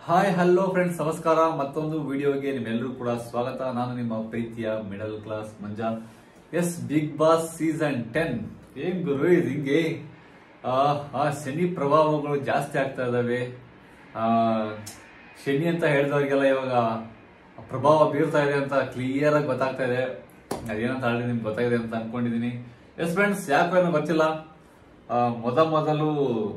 hi hello friends ನಮಸ್ಕಾರ ಮತ್ತೊಂದು ವಿಡಿಯೋಗೆ ನಿಮ್ಮೆಲ್ಲರೂ ಕೂಡ ಸ್ವಾಗತ ನಾನು ನಿಮ್ಮ ಪ್ರೀತಿಯ middle class Manja S Bigg Boss season ten ಏನ್ ಗುರು ಇದು ಹಿಂಗೆ ಆ, ಆ ಶನಿ ಪ್ರಭಾವಗಳು ಜಾಸ್ತಿ ಆಗ್ತಾ ಇದಾವೆ ಆ, ಶನಿ ಅಂತ ಹೇಳಿದವರಿಗೆಲ್ಲ ಇವಾಗ ಪ್ರಭಾವ ಬೀರ್ತಾ ಇದೆ ಅಂತ ಕ್ಲಿಯರ್ ಆಗಿ ಗೊತ್ತಾಗ್ತಾ ಇದೆ ಅದೇನಂತ ಆಲ್ರೆಡಿ ನಿಮ್ಗೆ ಗೊತ್ತಾಗಿದೆ ಅಂತ ಅನ್ಕೊಂಡಿದೀನಿ ಎಸ್ ಫ್ರೆಂಡ್ಸ್ ಯಾಕೋ ಏನೋ ಗೊತ್ತಿಲ್ಲ ಆ, ಮೊದ ಮೊದಲು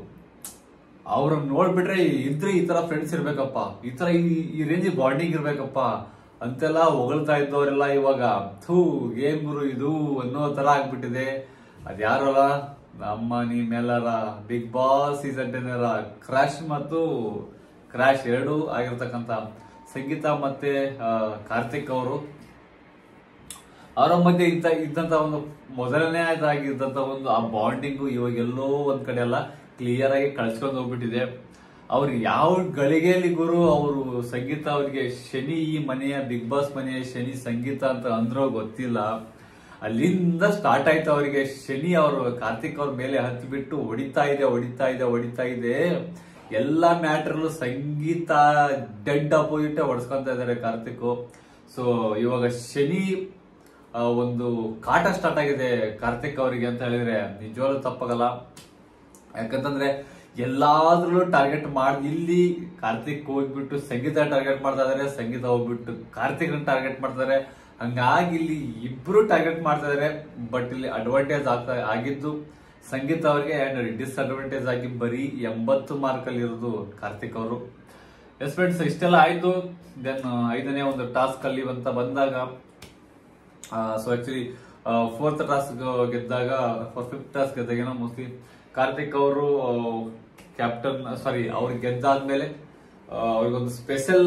ಅವ್ರನ್ನ ನೋಡ್ಬಿಟ್ರೆ ಇದ್ರೆ ಈ ತರ ಫ್ರೆಂಡ್ಸ್ ಇರ್ಬೇಕಪ್ಪ ಈ ತರ ಈ ಈ ರೇಂಜ್ ಬಾಂಡಿಂಗ್ ಇರ್ಬೇಕಪ್ಪ ಅಂತೆಲ್ಲ ಹೊಗಳ್ತಾ ಇದ್ದವರೆಲ್ಲ ಇವಾಗ ಥೂ ಗೇಮ್ ಗುರು ಇದು ಅನ್ನೋ ತರ ಆಗ್ಬಿಟ್ಟಿದೆ ಅದ್ಯಾರಲ್ಲ ನಮ್ಮ ನಿಮ್ಮೆಲ್ಲರ Bigg Boss season ten crush ಮತ್ತು ಕ್ರಾಶ್ ಎರಡು ಆಗಿರ್ತಕ್ಕಂಥ ಸಂಗೀತ ಮತ್ತೆ ಆ, ಕಾರ್ತಿಕ್ ಅವರು ಅವರ ಮಧ್ಯೆ ಇದ್ದ ಇದ್ದಂತ ಒಂದು ಮೊದಲನೇ ಇದ್ದಂತ ಒಂದು ಆ ಬಾಂಡಿಂಗು ಇವಾಗ ಎಲ್ಲೋ ಒಂದ್ ಕಡೆ ಎಲ್ಲ ಕ್ಲಿಯರ್ ಆಗಿ ಕಳ್ಸ್ಕೊಂಡು ಹೋಗ್ಬಿಟ್ಟಿದೆ ಅವ್ರು ಯಾವ ಗಳಿಗೆಯಲ್ಲಿ ಗುರು ಅವರು ಸಂಗೀತ ಅವ್ರಿಗೆ ಶನಿ ಈ ಮನೆಯ ಬಿಗ್ ಬಾಸ್ ಮನೆಯ ಶನಿ ಸಂಗೀತ ಅಂತ ಅಂದ್ರೋ ಗೊತ್ತಿಲ್ಲ ಅಲ್ಲಿಂದ ಸ್ಟಾರ್ಟ್ ಆಯ್ತು ಅವರಿಗೆ ಶನಿ ಅವರು ಕಾರ್ತಿಕ್ ಅವ್ರ ಮೇಲೆ ಹತ್ತು ಬಿಟ್ಟು ಹೊಡಿತಾ ಇದೆ ಹೊಡಿತಾ ಇದೆ ಹೊಡಿತಾ ಇದೆ ಎಲ್ಲಾ ಮ್ಯಾಟ್ರಲ್ಲೂ ಸಂಗೀತ ಡೆಡ್ ಅಪೋಸಿಟ್ ಹೊಡ್ಸ್ಕೊಂತ ಇದಾರೆ ಕಾರ್ತಿಕ್ ಸೊ ಇವಾಗ ಶನಿ ಆ, ಒಂದು ಕಾಟ ಸ್ಟಾರ್ಟ್ ಆಗಿದೆ ಕಾರ್ತಿಕ್ ಅವರಿಗೆ ಅಂತ ಹೇಳಿದ್ರೆ ನಿಜವಾಗ್ಲೂ ತಪ್ಪಾಗಲ್ಲ ಯಾಕಂತಂದ್ರೆ ಎಲ್ಲಾದ್ರಲ್ಲೂ ಟಾರ್ಗೆಟ್ ಮಾಡಿ ಇಲ್ಲಿ ಕಾರ್ತಿಕ್ ಹೋಗ್ಬಿಟ್ಟು ಸಂಗೀತ ಟಾರ್ಗೆಟ್ ಮಾಡ್ತಾ ಇದಾರೆ ಸಂಗೀತ ಹೋಗ್ಬಿಟ್ಟು ಕಾರ್ತಿಕ್ ಟಾರ್ಗೆಟ್ ಮಾಡ್ತಾರೆ ಹಂಗಾಗಿ ಇಲ್ಲಿ ಇಬ್ರು ಟಾರ್ಗೆಟ್ ಮಾಡ್ತಾ ಇದಾರೆ ಬಟ್ ಇಲ್ಲಿ ಅಡ್ವಾಂಟೇಜ್ ಆಗ್ತಾ ಆಗಿದ್ದು ಸಂಗೀತ ಅವರಿಗೆ ಅಂಡ್ ಡಿಸ್ಅಡ್ವಾಂಟೇಜ್ ಆಗಿ ಬರೀ ಎಂಬತ್ತು ಮಾರ್ಕ್ ಅಲ್ಲಿ ಇರೋದು ಕಾರ್ತಿಕ್ ಅವರು ಎಸ್ ಫ್ರೆಂಡ್ಸ್ ಇಷ್ಟೆಲ್ಲ ಆಯ್ತು ದೆನ್ ಐದನೇ ಒಂದು ಟಾಸ್ಕ್ ಅಲ್ಲಿ ಅಂತ ಬಂದಾಗ ಸೊ ಆಕ್ಚುಲಿ ಫೋರ್ತ್ ಟಾಸ್ಕ್ ಗೆದ್ದಾಗ ಫಿಫ್ತ್ ಟಾಸ್ಕ್ ಗೆದ್ದಾಗ ಮೋಸ್ಟ್ಲಿ ಕಾರ್ತಿಕ್ ಅವರು ಕ್ಯಾಪ್ಟನ್ ಸಾರಿ ಅವ್ರು ಗೆದ್ದಾದ್ಮೇಲೆ ಆ, ಅವ್ರಿಗೊಂದು ಸ್ಪೆಷಲ್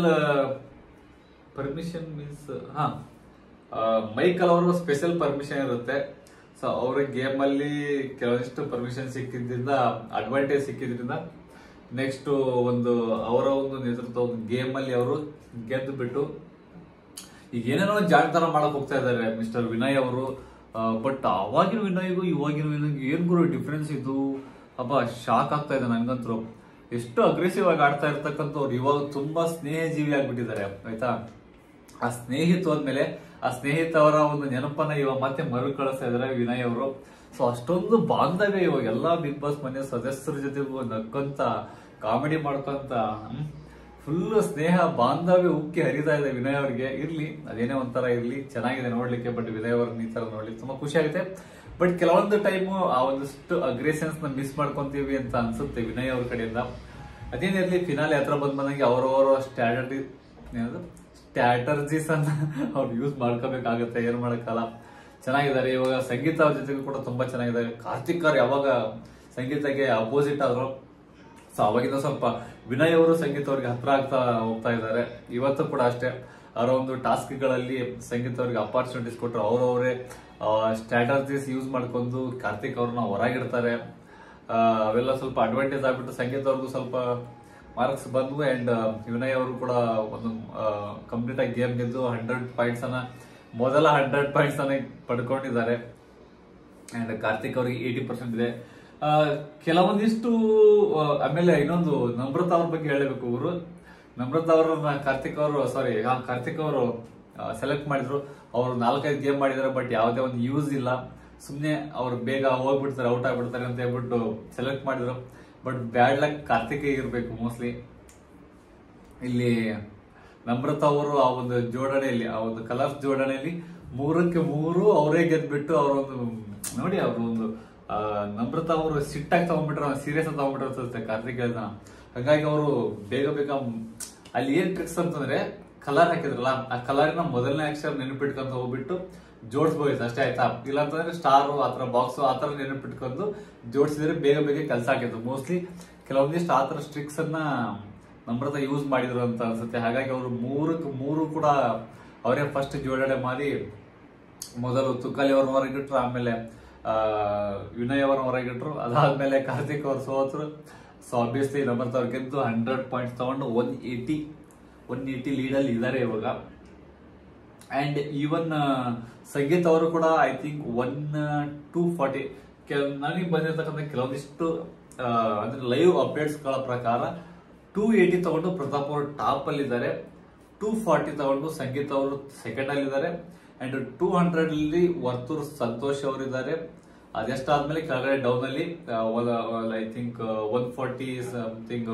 ಪರ್ಮಿಷನ್ ಮೀನ್ಸ್ ಹಾ ಮೈಕಲ್ ಅವರು ಸ್ಪೆಷಲ್ ಪರ್ಮಿಷನ್ ಇರುತ್ತೆ ಸೊ ಅವ್ರ ಗೇಮ್ ಅಲ್ಲಿ ಕೆಲವೊಂದಿಷ್ಟು ಪರ್ಮಿಷನ್ ಸಿಕ್ಕಿದ್ರಿಂದ ಅಡ್ವಾಂಟೇಜ್ ಸಿಕ್ಕಿದ್ರಿಂದ ನೆಕ್ಸ್ಟ್ ಒಂದು ಅವರ ಒಂದು ನೇತೃತ್ವ ಗೇಮ್ ಅಲ್ಲಿ ಅವರು ಗೆದ್ದು ಬಿಟ್ಟು ಈಗ ಏನೇನೋ ಜಾಣತನ ಮಾಡಕ್ ಹೋಗ್ತಾ ಇದ್ದಾರೆ ಮಿಸ್ಟರ್ ವಿನಯ್ ಅವರು ಬಟ್ ಅವಾಗಿನ ವಿನಯ್ಗೂ ಇವಾಗಿನ ವಿನಯ್ಗೂ ಏನ್ ಗುರು ಡಿಫ್ರೆನ್ಸ್ ಇದು ಅಬ್ಬ ಶಾಕ್ ಆಗ್ತಾ ಇದೆ ನನ್ಗಂತೂ ಎಷ್ಟು ಅಗ್ರೆಸಿವ್ ಆಗಿ ಆಡ್ತಾ ಇರ್ತಕ್ಕಂಥವ್ರು ಇವಾಗ ತುಂಬಾ ಸ್ನೇಹಜೀವಿ ಆಗ್ಬಿಟ್ಟಿದ್ದಾರೆ ಆಯ್ತಾ ಆ ಸ್ನೇಹಿತ್ವದ ಮೇಲೆ ಆ ಸ್ನೇಹಿತವರ ಒಂದು ನೆನಪನ್ನ ಇವಾಗ ಮತ್ತೆ ಮರುಕಳಿಸ್ತಾ ಇದಾರೆ ವಿನಯ್ ಅವರು ಸೊ ಅಷ್ಟೊಂದು ಬಾಂಧವ್ಯ ಇವಾಗ ಎಲ್ಲಾ ಬಿಗ್ ಬಾಸ್ ಮನೆ ಸದಸ್ಯರ ಜೊತೆಗೂ ನಕ್ಕಂತ ಕಾಮಿಡಿ ಮಾಡ್ಕೊಂತ ಫುಲ್ ಸ್ನೇಹ ಬಾಂಧವ್ಯ ಉಕ್ಕಿ ಹರಿತಾ ಇದೆ ವಿನಯ್ ಅವರಿಗೆ ಇರ್ಲಿ ಅದೇನೇ ಒಂಥರ ಇರ್ಲಿ ಚೆನ್ನಾಗಿದೆ ನೋಡ್ಲಿಕ್ಕೆ ಬಟ್ ವಿನಯ್ ಅವ್ರನ್ನ ಈ ತರ ನೋಡ್ಲಿಕ್ಕೆ ತುಂಬಾ ಖುಷಿ ಆಗುತ್ತೆ ಬಟ್ ಕೆಲವೊಂದು ಟೈಮು ಆ ಒಂದಷ್ಟು ಅಗ್ರೆಷನ್ಸ್ ನ ಮಿಸ್ ಮಾಡ್ಕೊಂತೀವಿ ಅಂತ ಅನ್ಸುತ್ತೆ ವಿನಯ್ ಅವ್ರ ಕಡೆಯಿಂದ ಅದೇನಿರ್ಲಿ ಫಿನಾಲೆ ಹತ್ರ ಬಂದ್ ಬಂದಂಗೆ ಅವರವರ ಸ್ಟ್ರಾಟಜಿ ಏನದು ಸ್ಟ್ರಾಟರ್ಜೀಸ್ ಅನ್ನ ಅವ್ರು ಯೂಸ್ ಮಾಡ್ಕೋಬೇಕಾಗತ್ತೆ ಏನ್ ಮಾಡಕ್ಕಲ್ಲ ಚೆನ್ನಾಗಿದ್ದಾರೆ ಇವಾಗ ಸಂಗೀತ ಅವ್ರ ಜೊತೆಗೂ ಕೂಡ ತುಂಬಾ ಚೆನ್ನಾಗಿದ್ದಾರೆ ಕಾರ್ತಿಕ್ ಅವ್ರು ಯಾವಾಗ ಸಂಗೀತಕ್ಕೆ ಅಪೋಸಿಟ್ ಆದ್ರು ಸೊ ಅವಾಗಿಂದ ಸ್ವಲ್ಪ ವಿನಯ್ ಅವರು ಸಂಗೀತ ಅವ್ರಿಗೆ ಹತ್ರ ಆಗ್ತಾ ಹೋಗ್ತಾ ಇದ್ದಾರೆ ಇವತ್ತು ಕೂಡ ಅಷ್ಟೇ ಅವರ ಒಂದು ಟಾಸ್ಕ್ ಗಳಲ್ಲಿ ಸಂಗೀತ ಅವ್ರಿಗೆ ಅಪಾರ್ಚುನಿಟೀಸ್ ಕೊಟ್ಟರು ಅವ್ರವರೇ ಸ್ಟ್ರಾಟಜೀಸ್ ಯೂಸ್ ಮಾಡ್ಕೊಂಡು ಕಾರ್ತಿಕ್ ಅವ್ರನ್ನ ಹೊರಗಿಡ್ತಾರೆ ಆ, ಅವೆಲ್ಲ ಸ್ವಲ್ಪ ಅಡ್ವಾಂಟೇಜ್ ಆಗ್ಬಿಟ್ಟು ಸಂಗೀತ ಅವ್ರಿಗೂ ಸ್ವಲ್ಪ ಮಾರ್ಕ್ಸ್ ಬಂದ್ವು ಅಂಡ್ ವಿನಯ್ ಅವರು ಕೂಡ ಒಂದು ಕಂಪ್ಲೀಟ್ ಆಗಿ ಗೇಮ್ ಗೆದ್ದು ಹಂಡ್ರೆಡ್ ಪಾಯಿಂಟ್ಸ್ ಅನ್ನ ಮೊದಲ ಹಂಡ್ರೆಡ್ ಪಾಯಿಂಟ್ಸ್ ಅನ್ನ ಪಡ್ಕೊಂಡಿದ್ದಾರೆ ಅಂಡ್ ಕಾರ್ತಿಕ್ ಅವರಿಗೆ ಏಯ್ಟಿ ಪರ್ಸೆಂಟ್ ಇದೆ ಆ, ಕೆಲವೊಂದಿಷ್ಟು ಆ, ಆಮೇಲೆ ಇನ್ನೊಂದು ನಮ್ರತಾ ಅವ್ರ ಬಗ್ಗೆ ಹೇಳಬೇಕು ಇವರು ನಮ್ರತಾ ಅವರನ್ನ ಕಾರ್ತಿಕ್ ಅವರು ಸಾರಿ ಕಾರ್ತಿಕ್ ಅವರು ಸೆಲೆಕ್ಟ್ ಮಾಡಿದ್ರು ಅವರು ನಾಲ್ಕೈದು ಗೇಮ್ ಮಾಡಿದಾರೆ ಬಟ್ ಯಾವುದೇ ಒಂದು ಯೂಸ್ ಇಲ್ಲ ಸುಮ್ನೆ ಅವ್ರು ಬೇಗ ಹೋಗ್ಬಿಡ್ತಾರೆ ಔಟ್ ಆಗ್ಬಿಡ್ತಾರೆ ಅಂತ ಹೇಳ್ಬಿಟ್ಟು ಸೆಲೆಕ್ಟ್ ಮಾಡಿದ್ರು ಬಟ್ ಬ್ಯಾಡ್ ಲಕ್ ಕಾರ್ತಿಕ್ ಇರ್ಬೇಕು ಮೋಸ್ಟ್ಲಿ ಇಲ್ಲಿ ನಮ್ರತಾ ಅವರು ಆ ಒಂದು ಜೋಡಣೆಯಲ್ಲಿ ಆ ಒಂದು ಕಲರ್ಸ್ ಜೋಡಣೆಯಲ್ಲಿ ಮೂರಕ್ಕೆ ಮೂರು ಅವರೇ ಗೆದ್ಬಿಟ್ಟು ಅವರೊಂದು ನೋಡಿ ಅವರು ಒಂದು ಆ, ನಮ್ರತಾ ಅವರು ಸಿಟ್ಟಾಗಿ ತಗೊಂಡ್ಬಿಟ್ರ ಸೀರಿಯಸ್ ಆಗಿ ತಗೊಂಡ್ಬಿಟ್ರ ಅನ್ಸುತ್ತೆ ಕಾರ್ತಿಕ್ ಹೇಳ್ದ ಹಾಗಾಗಿ ಅವರು ಬೇಗ ಬೇಗ ಮ್, ಅಲ್ಲಿ ಏನ್ ಟ್ರಿಕ್ಸ್ ಅಂತಂದ್ರೆ ಕಲರ್ ಹಾಕಿದ್ರಲ್ಲ ಆ ಕಲರಿನ ಮೊದಲನೇ ಅಕ್ಷರ ನೆನಪಿಟ್ಕೊಂತ ಹೋಗ್ಬಿಟ್ಟು ಜೋಡಿಸ್ಬೋದು ಅಷ್ಟೇ ಆಯ್ತಾ ಇಲ್ಲ ಅಂತಂದ್ರೆ ಸ್ಟಾರ್ ಆತರ ಬಾಕ್ಸ್ ಆತರ ನೆನಪಿಟ್ಕೊಂಡು ಜೋಡಿಸಿದ್ರೆ ಬೇಗ ಬೇಗ ಕೆಲಸ ಆಗಿತ್ತು ಮೋಸ್ಟ್ಲಿ ಕೆಲವೊಂದಿಷ್ಟು ಆತರ ಸ್ಟ್ರಿಕ್ಸ್ ಅನ್ನ ನಮ್ರತ ಯೂಸ್ ಮಾಡಿದ್ರು ಅಂತ ಅನ್ಸುತ್ತೆ ಹಾಗಾಗಿ ಅವರು ಮೂರಕ್ಕೆ ಮೂರು ಕೂಡ ಅವರೇ ಫಸ್ಟ್ ಜೋಡಣೆ ಮಾಡಿ ಮೊದಲು ತುಕಾಲಿ ಅವ್ರ ಹೊರಗಿಟ್ರು ಆಮೇಲೆ ಆ, ವಿನಯ್ ಅವರ ಹೊರಗಿಟ್ರು ಅದಾದ್ಮೇಲೆ ಕಾರ್ತಿಕ್ ಅವ್ರು ಸೋತ್ರು ಸೊ ಆಬ್ವಿಯಸ್ಲಿ ನಮ್ರತ ಅವ್ರು ಗೆದ್ದು ಹಂಡ್ರೆಡ್ ಪಾಯಿಂಟ್ಸ್ ತಗೊಂಡು ಒನ್ ಏಯ್ಟಿ ಒನ್ ಏಯ್ಟಿ ಲೀಡಲ್ಲಿ ಇದ್ದಾರೆ ಇವಾಗ ಅಂಡ್ ಈವನ್ ಸಂಗೀತ್ ಅವರು ಕೂಡ I think one two forty ನನಗೆ ಬಂದಿರತಕ್ಕಂಥ ಕೆಲವೊಂದಿಷ್ಟು ಆ, ಅಂದ್ರೆ ಲೈವ್ ಅಪ್ಡೇಟ್ಸ್ ಗಳ ಪ್ರಕಾರ ಟೂ ಏಯ್ಟಿ ತಗೊಂಡು ಪ್ರತಾಪ್ ಅವರು ಟಾಪ್ ಅಲ್ಲಿ ಇದ್ದಾರೆ ಟೂ ಫಾರ್ಟಿ ತಗೊಂಡು ಸಂಗೀತ ಅವರು ಸೆಕೆಂಡ್ ಅಲ್ಲಿ ಇದ್ದಾರೆ ಅಂಡ್ ಟೂ ಹಂಡ್ರೆಡ್ ಅಲ್ಲಿ ವರ್ತೂರ್ ಸಂತೋಷ್ ಅವರು ಇದ್ದಾರೆ ಅದೆಷ್ಟಾದ್ಮೇಲೆ ಕೆಳಗಡೆ ಡೌನ್ ಅಲ್ಲಿ I think one forty something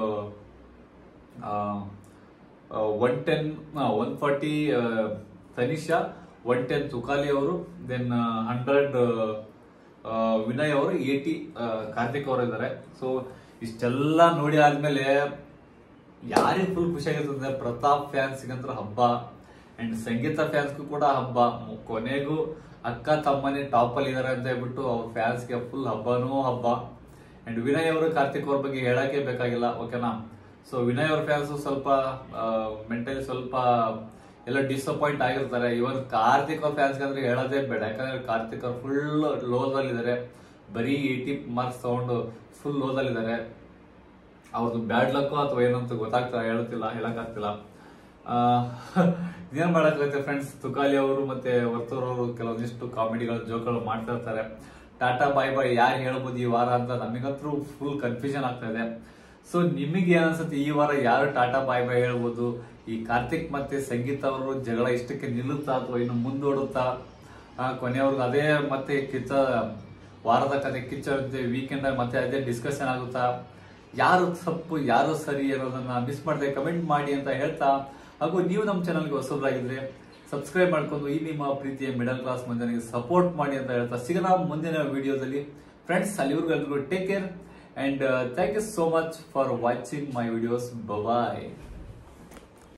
one ten one forty Tanisha one ten Tukali ಅವರು ದೆನ್ ಹಂಡ್ರೆಡ್ ವಿನಯ್ ಅವರು ಏಟಿ ಕಾರ್ತಿಕ್ ಅವರು ಇದ್ದಾರೆ ಸೊ ಇಷ್ಟೆಲ್ಲ ನೋಡಿ ಆದ್ಮೇಲೆ ಯಾರಿಗೆ ಫುಲ್ ಖುಷಿಯಾಗಿರ್ತದೆ ಪ್ರತಾಪ್ ಫ್ಯಾನ್ಸ್ಗಂತೂ ಹಬ್ಬ ಅಂಡ್ ಸಂಗೀತ ಫ್ಯಾನ್ಸ್ಗೂ ಕೂಡ ಹಬ್ಬ ಮು- ಕೊನೆಗೂ ಅಕ್ಕ ತಮ್ಮನೇ ಟಾಪ್ ಅಲ್ಲಿ ಇದಾರೆ ಅಂತ ಹೇಳ್ಬಿಟ್ಟು ಅವ್ರ ಫ್ಯಾನ್ಸ್ಗೆ ಫುಲ್ ಹಬ್ಬನೂ ಹಬ್ಬ ಅಂಡ್ ವಿನಯ್ ಅವರು ಕಾರ್ತಿಕ್ ಅವ್ರ ಬಗ್ಗೆ ಹೇಳಕ್ಕೆ ಬೇಕಾಗಿಲ್ಲ ಓಕೆನಾ ಸೊ ವಿನಯ್ ಅವ್ರ ಫ್ಯಾನ್ಸ್ ಸ್ವಲ್ಪ ಮೆಂಟಲಿ ಸ್ವಲ್ಪ ಎಲ್ಲ ಡಿಸಪಾಯಿಂಟ್ ಆಗಿರ್ತಾರೆ ಇವನ್ ಕಾರ್ತಿಕ್ ಅವ್ರ ಫ್ಯಾನ್ಸ್ ಅಂದ್ರೆ ಹೇಳೋದೇ ಬೇಡ ಯಾಕಂದ್ರೆ ಕಾರ್ತಿಕ್ ಅವ್ರು ಫುಲ್ ಲೋದಲ್ಲಿದ್ದಾರೆ ಬರೀ ಏಯ್ಟಿ ಮಾರ್ಕ್ಸ್ ತಗೊಂಡು ಫುಲ್ ಲೋದಲ್ಲಿದ್ದಾರೆ ಅವ್ರದ್ದು ಬ್ಯಾಡ್ ಲಕ್ ಅಥವಾ ಏನಂತ ಗೊತ್ತಾಗ್ತಾ ಹೇಳ್ತಿಲ್ಲ ಹೇಳಕ್ಕಾಗ್ತಿಲ್ಲ ಆ, ಏನ್ ಮಾಡಕ್ಕಾಗುತ್ತೆ ಫ್ರೆಂಡ್ಸ್ ತುಕಾಲಿ ಅವರು ಮತ್ತೆ ವರ್ತೂರ್ ಅವರು ಕೆಲವೊಂದಿಷ್ಟು ಕಾಮಿಡಿಗಳು ಜೋಕ್ಗಳು ಮಾಡ್ತಾ ಇರ್ತಾರೆ ಟಾಟಾ ಬಾಯ್ ಬಾಯ್ ಯಾರು ಹೇಳ್ಬೋದು ಈ ವಾರ ಅಂತ ನಮಗಂತೂ ಫುಲ್ ಕನ್ಫ್ಯೂಷನ್ ಆಗ್ತಾ ಇದೆ ಸೊ ನಿಮಗೆ ಏನ್ ಅನ್ಸುತ್ತೆ ಈ ವಾರ ಯಾರು ಟಾಟಾ ಬಾಯ್ ಬಾಯ್ ಹೇಳ್ಬೋದು ಈ ಕಾರ್ತಿಕ್ ಮತ್ತೆ ಸಂಗೀತ ಅವರು ಜಗಳ ಇಷ್ಟಕ್ಕೆ ನಿಲ್ಲುತ್ತಾ ಅಥವಾ ಇನ್ನು ಮುಂದೂಡುತ್ತಾ ಆ, ಕೊನೆಯವ್ರಿಗೆ ಅದೇ ಮತ್ತೆ ಕಿಚ್ಚ ವಾರದ ಕತೆ ಕಿಚ್ಚ ವೀಕೆಂಡ್ ಮತ್ತೆ ಅದೇ ಡಿಸ್ಕಷನ್ ಆಗುತ್ತಾ ಯಾರು ತಪ್ಪು ಯಾರು ಸರಿ ಅನ್ನೋದನ್ನ ಮಿಸ್ ಮಾಡದೆ ಕಮೆಂಟ್ ಮಾಡಿ ಅಂತ ಹೇಳ್ತಾ ಹಾಗೂ ನೀವು ನಮ್ಮ ಚಾನಲ್ಗೆ ಹೊಸಬರಾಗಿದ್ರೆ ಸಬ್ಸ್ಕ್ರೈಬ್ ಮಾಡ್ಕೊಂಡು ಈ ನಿಮ್ಮ ಪ್ರೀತಿಯ ಮಿಡಲ್ ಕ್ಲಾಸ್ ಮಂದಿಗೆ ಸಪೋರ್ಟ್ ಮಾಡಿ ಅಂತ ಹೇಳ್ತಾ ಸಿಗೋಣ ಮುಂದಿನ ವಿಡಿಯೋದಲ್ಲಿ ಫ್ರೆಂಡ್ಸ್ ಅಲ್ಲಿವರೆಗೂ ಎಲ್ರಿಗೂ take care and thank you so much for watching my videos bye